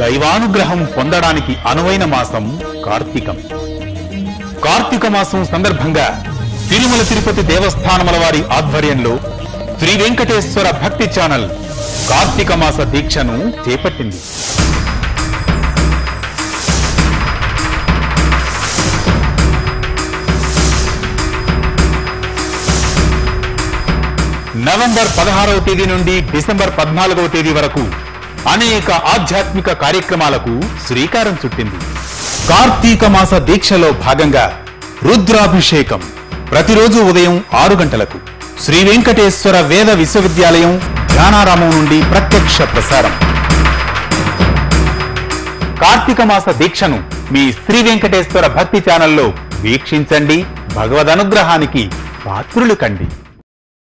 దైవానుగ్రహం పొందడానికి అనువైన మాసం కార్తీకం కార్తీక మాసం సందర్భంగా తిరుమల తిరుపతి దేవస్థానముల వారి ఆధ్వర్యంలో శ్రీ వెంకటేశ్వర భక్తి ఛానల్ కార్తీక మాస దీక్షను చేపట్టింది నవంబర్ పదహారవ తేదీ నుండి డిసెంబర్ పద్నాలుగవ తేదీ వరకు అనేక ఆధ్యాత్మిక కార్యక్రమాలకు శ్రీకారం చుట్టింది కార్తీక మాస దీక్షలో భాగంగా రుద్రాభిషేకం ప్రతిరోజు ఉదయం ఆరు గంటలకు శ్రీ వెంకటేశ్వర వేద విశ్వవిద్యాలయం ధ్యానారామం నుండి ప్రత్యక్ష ప్రసారం కార్తీక మాస దీక్షను మీ శ్రీ వెంకటేశ్వర భక్తి ఛానల్లో వీక్షించండి భగవద్ అనుగ్రహానికి పాత్రులు కండి